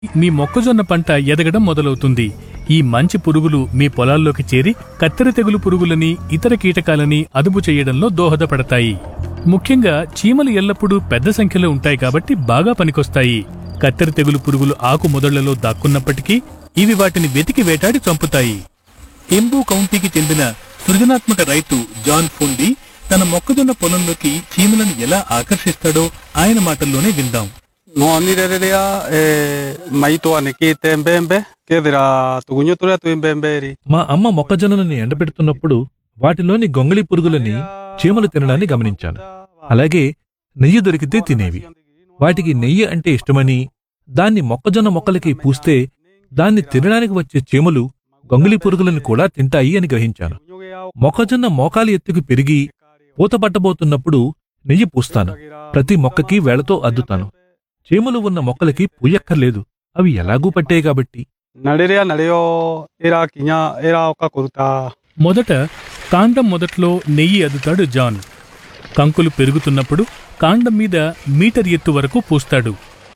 మీ మొక్కజొన్న పంట ఎదగడం మొదలవుతుంది ఈ మంచి పురుగులు మీ పొలాల్లోకి చేరి కత్తెర తెగులు పురుగులని ఇతర కీటకాలని అదుపు చేయడంలో దోహదపడతాయి ముఖ్యంగా చీమలు ఎల్లప్పుడూ పెద్ద సంఖ్యలో ఉంటాయి కాబట్టి బాగా పనికొస్తాయి కత్తెర తెగులు పురుగులు ఆకు మొదళ్లలో దాక్కున్నప్పటికీ ఇవి వాటిని వెతికి వేటాడి చంపుతాయి ఎంబూ కౌంటీకి చెందిన సృజనాత్మక రైతు జాన్ ఫుండి తన మొక్కజొన్న పొలంలోకి చీమలను ఎలా ఆకర్షిస్తాడో ఆయన మాటల్లోనే విందాం No anirerea eh, maito aneki tembembe kedira tugunyo tura tuimbemberi. మా అమ్మ మొక్కజొన్నలని ఎండబెడుతున్నప్పుడు వాటిలోని గొంగళి పురుగులని చీమలు తినడాన్ని గమనించాను అలాగే నెయ్యి దొరికితే తినేవి వాటికి నెయ్యి అంటే ఇష్టమని దాన్ని మొక్కజొన్న మొక్కలకి పూస్తే దాన్ని తినడానికి వచ్చే చీమలు గొంగళి పురుగులను కూడా తింటాయి అని గ్రహించాను మొక్కజొన్న మోకాలి ఎత్తుకు పెరిగి పూత పట్టబోతున్నప్పుడు నెయ్యి పూస్తాను ప్రతి మొక్కకి వేళతో అద్దుతాను చీమలు ఉన్న మొక్కలకి పూయక్కర్లేదు అవి ఎలాగూ పట్టాయి కాబట్టి Nadirea nadeo era kinya era oka kuruta. మొదట కాండం మొదట్లో నెయ్యి అద్దుతాడు జాన్ కంకులు పెరుగుతున్నప్పుడు కాండం మీద మీటర్ ఎత్తు వరకు పూస్తాడు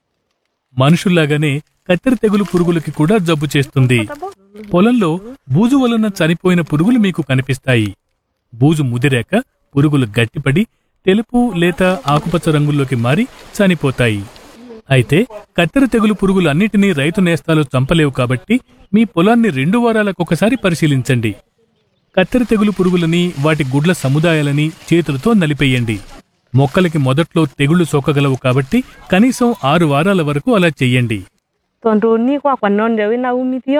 మనుషుల్లాగానే కత్తెర తెగులు పురుగులకి కూడా జబ్బు చేస్తుంది పొలంలో బూజు వలన చనిపోయిన పురుగులు మీకు కనిపిస్తాయి బూజు ముదిరాక పురుగులు గట్టిపడి తెలుపు లేత ఆకుపచ్చ రంగుల్లోకి మారి చనిపోతాయి అయితే కత్తెర తెగులు పురుగులన్నిటినీ రైతు నేస్తాలు చంపలేవు కాబట్టి మీ పొలాన్ని రెండు వారాలకొకసారి పరిశీలించండి కత్తెర తెగులు పురుగులని వాటి గుడ్ల సముదాయాలని చేతులతో నలిపేయండి మొక్కలకి మొదట్లో తెగుళ్లు సోకగలవు కాబట్టి కనీసం ఆరు వారాల వరకు అలా చెయ్యండి tonroni kwa kwa non dewi na umitio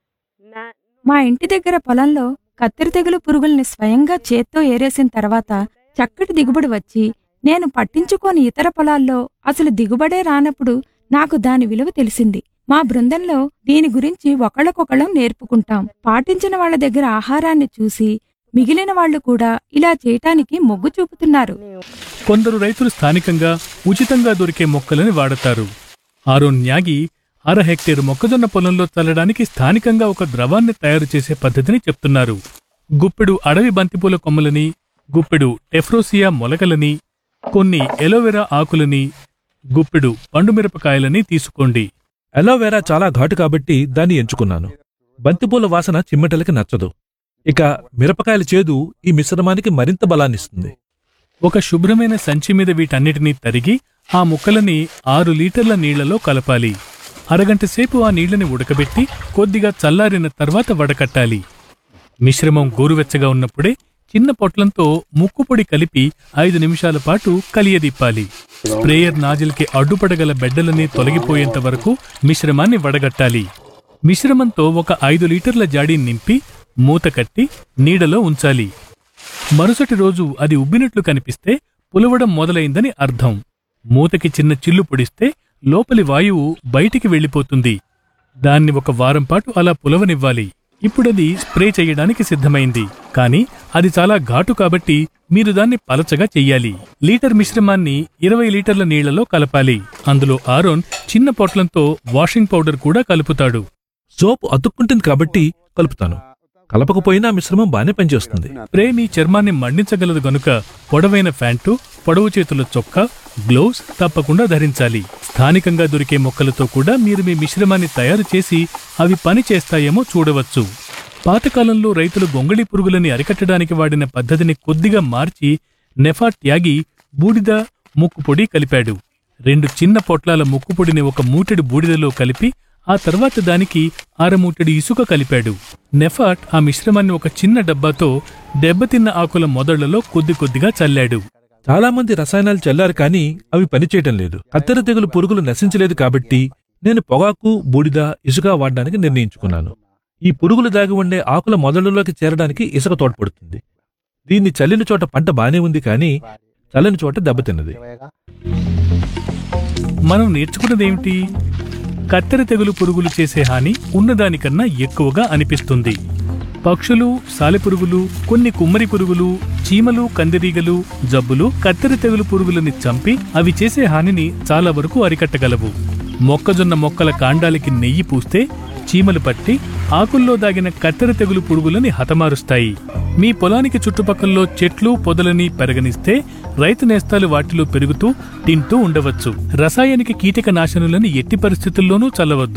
na మా ఇంటి దగ్గర పొలంలో కత్తెర తెగులు పురుగుల్ని స్వయంగా చేత్తో ఏరేసిన తర్వాత చక్కటి దిగుబడి వచ్చి నేను పట్టించుకోని ఇతర పొలాల్లో అసలు దిగుబడే రానప్పుడు నాకు దాని విలువ తెలిసింది మా బృందంలో దీని గురించి ఒకళ్ళకొకళ్ళం నేర్పుకుంటాం పాటించిన వాళ్ళ దగ్గర ఆహారాన్ని చూసి మిగిలిన వాళ్ళు కూడా ఇలా చేయటానికి మొగ్గు చూపుతున్నారు కొందరు రైతులు స్థానికంగా ఉచితంగా దొరికే మొక్కలని వాడతారు ఆరోన్ న్యాగి అర హెక్టేరు మొక్కజొన్న పొలంలో చల్లడానికి స్థానికంగా ఒక ద్రవాన్ని తయారు చేసే పద్ధతిని చెప్తున్నారు గుప్పెడు అడవి బంతిపూల కొమ్మలని గుప్పెడు టెఫ్రోసియా మొలకలని కొన్ని ఎలోవెరా ఆకులని గుప్పెడు పండుమిరపకాయలని తీసుకోండి అలోవెరా చాలా ఘాటు కాబట్టి దాన్ని ఎంచుకున్నాను బంతిపూల వాసన చిమ్మటలకి నచ్చదు ఇక మిరపకాయల చేదు ఈ మిశ్రమానికి మరింత బలాన్నిస్తుంది ఒక శుభ్రమైన సంచి మీద వీటన్నిటినీ తరిగి ఆ ముక్కలని ఆరు లీటర్ల నీళ్లలో కలపాలి అరగంట సేపు ఆ నీళ్లని ఉడకబెట్టి కొద్దిగా చల్లారిన తర్వాత వడకట్టాలి మిశ్రమం గోరువెచ్చగా ఉన్నప్పుడే చిన్న పొట్లంతో ముక్కుపొడి కలిపి ఐదు నిమిషాల పాటు కలియదిప్పాలి స్ప్రేయర్ నాజిల్కి అడ్డుపడగల బెడ్డలని తొలగిపోయేంత వరకు మిశ్రమాన్ని వడగట్టాలి మిశ్రమంతో ఒక ఐదు లీటర్ల జాడీ నింపి మూత కట్టి నీడలో ఉంచాలి మరుసటి రోజు అది ఉబ్బినట్లు కనిపిస్తే పులవడం మొదలైందని అర్థం మూతకి చిన్న చిల్లు పొడిస్తే లోపలి వాయువు బయటికి వెళ్ళిపోతుంది దాన్ని ఒక వారం పాటు అలా పులవనివ్వాలి ఇప్పుడది స్ప్రే చేయడానికి సిద్ధమైంది కానీ అది చాలా ఘాటు కాబట్టి మీరు దాన్ని పలచగా చెయ్యాలి లీటర్ మిశ్రమాన్ని ఇరవై లీటర్ల నీళ్లలో కలపాలి అందులో ఆరోన్ చిన్న పొట్లంతో వాషింగ్ పౌడర్ కూడా కలుపుతాడు సోపు అతుక్కుంటుంది కాబట్టి కలుపుతాను కలపకపోయినా మిశ్రమం బానే పనిచేస్తుంది స్ప్రే మీ చర్మాన్ని మండించగలదు గనుక పొడవైన ప్యాంటు పొడవు చేతుల చొక్కా గ్లోవ్స్ తప్పకుండా ధరించాలి స్థానికంగా దొరికే మొక్కలతో కూడా మీరు మీ మిశ్రమాన్ని తయారు చేసి అవి పని చేస్తాయేమో చూడవచ్చు పాతకాలంలో రైతులు గొంగళి పురుగులని అరికట్టడానికి వాడిన పద్ధతిని కొద్దిగా మార్చి నెఫా త్యాగి బూడిద ముక్కుపొడి కలిపాడు రెండు చిన్న పొట్లాల ముక్కుపొడిని ఒక మూటెడు బూడిదలో కలిపి ఆ తర్వాత దానికి అరమూటెడు ఇసుక కలిపాడు నెఫాట్ ఆ మిశ్రమాన్ని ఒక చిన్న డబ్బాతో దెబ్బతిన్న ఆకుల మొదళ్లలో కొద్ది కొద్దిగా చల్లాడు చాలా మంది రసాయనాలు చల్లారు కానీ అవి పనిచేయటం లేదు కత్తెర తెగులు పురుగులు నశించలేదు కాబట్టి నేను పొగాకు బూడిద ఇసుక వాడడానికి నిర్ణయించుకున్నాను ఈ పురుగులు దాగి ఉండే ఆకుల మొదళ్లలోకి చేరడానికి ఇసుక తోడ్పడుతుంది దీన్ని చల్లిన చోట పంట బానే ఉంది కానీ చల్లని చోట దెబ్బతిన్నది మనం నేర్చుకున్నదేమిటి కత్తెర తెగులు పురుగులు చేసే హాని ఉన్నదానికన్నా ఎక్కువగా అనిపిస్తుంది పక్షులు సాలెపురుగులు కొన్ని కుమ్మరి పురుగులు చీమలు కందిరీగలు జబ్బులు కత్తెర తెగులు పురుగులని చంపి అవి చేసే హానిని చాలా వరకు అరికట్టగలవు మొక్కజొన్న మొక్కల కాండాలకి నెయ్యి పూస్తే చీమలు పట్టి ఆకుల్లో దాగిన కత్తెర తెగులు పురుగులని హతమారుస్తాయి మీ పొలానికి చుట్టుపక్కల్లో చెట్లు పొదలని పెరగనిస్తే రైతు నేస్తాలు వాటిలో పెరుగుతూ తింటూ ఉండవచ్చు రసాయనిక కీటక నాశనులను ఎట్టి పరిస్థితుల్లోనూ చల్లవద్దు